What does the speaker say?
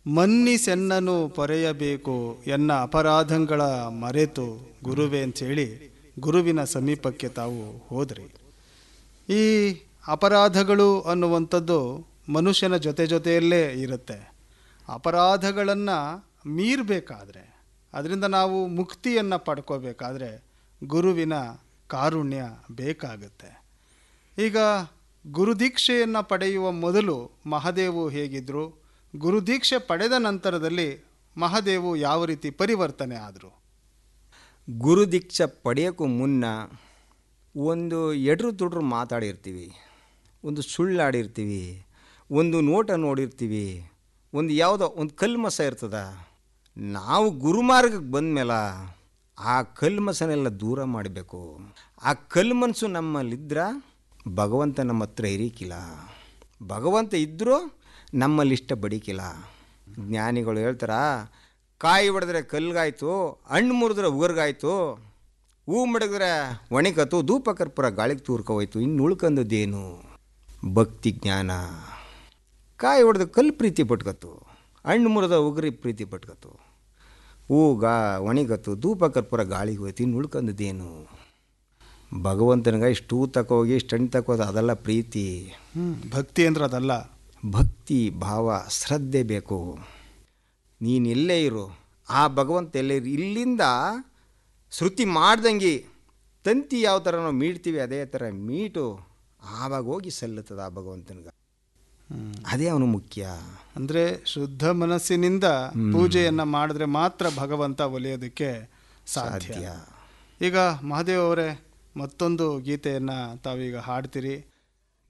ಮನ್ನಿಸೆನ್ನನು ಪೊರೆಯಬೇಕು ಎನ್ನ ಅಪರಾಧಗಳ ಮರೆತು ಗುರುವೇ ಅಂತೇಳಿ ಗುರುವಿನ ಸಮೀಪಕ್ಕೆ ತಾವು ಹೋದ್ರಿ ಈ ಅಪರಾಧಗಳು ಅನ್ನುವಂಥದ್ದು ಮನುಷ್ಯನ ಜೊತೆ ಜೊತೆಯಲ್ಲೇ ಇರುತ್ತೆ ಅಪರಾಧಗಳನ್ನು ಮೀರಬೇಕಾದ್ರೆ ಅದರಿಂದ ನಾವು ಮುಕ್ತಿಯನ್ನು ಪಡ್ಕೋಬೇಕಾದ್ರೆ ಗುರುವಿನ ಕಾರುಣ್ಯ ಬೇಕಾಗುತ್ತೆ ಈಗ ಗುರುದೀಕ್ಷೆಯನ್ನು ಪಡೆಯುವ ಮೊದಲು ಮಹಾದೇವು ಹೇಗಿದ್ದರು ಗುರುದೀಕ್ಷೆ ಪಡೆದ ನಂತರದಲ್ಲಿ ಮಹಾದೇವು ಯಾವ ರೀತಿ ಪರಿವರ್ತನೆ ಆದರು ಗುರು ದೀಕ್ಷೆ ಪಡೆಯೋಕ್ಕೂ ಮುನ್ನ ಒಂದು ಎಡ್ರು ತುಡ್ರು ಮಾತಾಡಿರ್ತೀವಿ ಒಂದು ಸುಳ್ಳಾಡಿರ್ತೀವಿ ಒಂದು ನೋಟ ನೋಡಿರ್ತೀವಿ ಒಂದು ಯಾವುದೋ ಒಂದು ಕಲ್ಮಸ ಇರ್ತದ ನಾವು ಗುರುಮಾರ್ಗಕ್ಕೆ ಬಂದಮೇಲೆ ಆ ಕಲ್ಮಸನೆಲ್ಲ ದೂರ ಮಾಡಬೇಕು ಆ ಕಲ್ಮನಸ್ಸು ನಮ್ಮಲ್ಲಿದ್ರೆ ಭಗವಂತ ನಮ್ಮ ಹತ್ರ ಇರೀಕಿಲ್ಲ ಭಗವಂತ ಇದ್ದರೂ ನಮ್ಮಲ್ಲಿ ಇಷ್ಟ ಬಡಿಕಿಲ್ಲ ಜ್ಞಾನಿಗಳು ಹೇಳ್ತಾರ ಕಾಯಿ ಹೊಡೆದ್ರೆ ಕಲ್ಗಾಯ್ತು ಹಣ್ಣು ಮುರಿದ್ರೆ ಉಗರ್ಗಾಯ್ತು ಹೂ ಮಡಗಿದ್ರೆ ಒಣಗತ್ತು ಧೂಪ ಕರ್ಪೂರ ಗಾಳಿಗೆ ತೂರ್ಕೋಯ್ತು ಇನ್ನು ಉಳ್ಕೊಂಡದ್ದೇನು ಭಕ್ತಿ ಜ್ಞಾನ ಕಾಯಿ ಹೊಡೆದ ಕಲ್ಲು ಪ್ರೀತಿ ಪಟ್ಕತ್ತು ಹಣ್ಣು ಮುರಿದ ಉಗುರಿ ಪ್ರೀತಿ ಪಟ್ಕತ್ತು ಹೂ ಗಾ ಒಣಗತ್ತು ಧೂಪ ಕರ್ಪೂರ ಗಾಳಿಗೆ ಹೋಯ್ತು ಇನ್ನು ಉಳ್ಕೊಂಡದ್ದೇನು ಭಗವಂತನಿಗೆ ಇಷ್ಟು ಹೂ ತಕೋಗಿ ಇಷ್ಟು ಹಣ್ಣು ತಕೋದು ಅದೆಲ್ಲ ಪ್ರೀತಿ ಭಕ್ತಿ ಅಂದ್ರೆ ಅದಲ್ಲ ಭಕ್ತಿ ಭಾವ ಶ್ರದ್ಧೆ ಬೇಕು ನೀನು ಎಲ್ಲೇ ಇರು ಆ ಭಗವಂತ ಎಲ್ಲೇ ಇರು ಇಲ್ಲಿಂದ ಶ್ರುತಿ ಮಾಡ್ದಂಗೆ ತಂತಿ ಯಾವ ಥರ ನಾವು ಮೀಡ್ತೀವಿ ಅದೇ ಥರ ಮೀಟು ಆವಾಗ ಹೋಗಿ ಸಲ್ಲುತ್ತದೆ ಆ ಭಗವಂತನಿಗೆ ಅದೇ ಅವನು ಮುಖ್ಯ ಅಂದರೆ ಶುದ್ಧ ಮನಸ್ಸಿನಿಂದ ಪೂಜೆಯನ್ನು ಮಾಡಿದ್ರೆ ಮಾತ್ರ ಭಗವಂತ ಒಲಿಯೋದಕ್ಕೆ ಸಾಧ್ಯ ಸಾಧ್ಯ ಈಗ ಮಹಾದೇವ್ ಅವರೇ ಮತ್ತೊಂದು ಗೀತೆಯನ್ನು ತಾವೀಗ ಹಾಡ್ತೀರಿ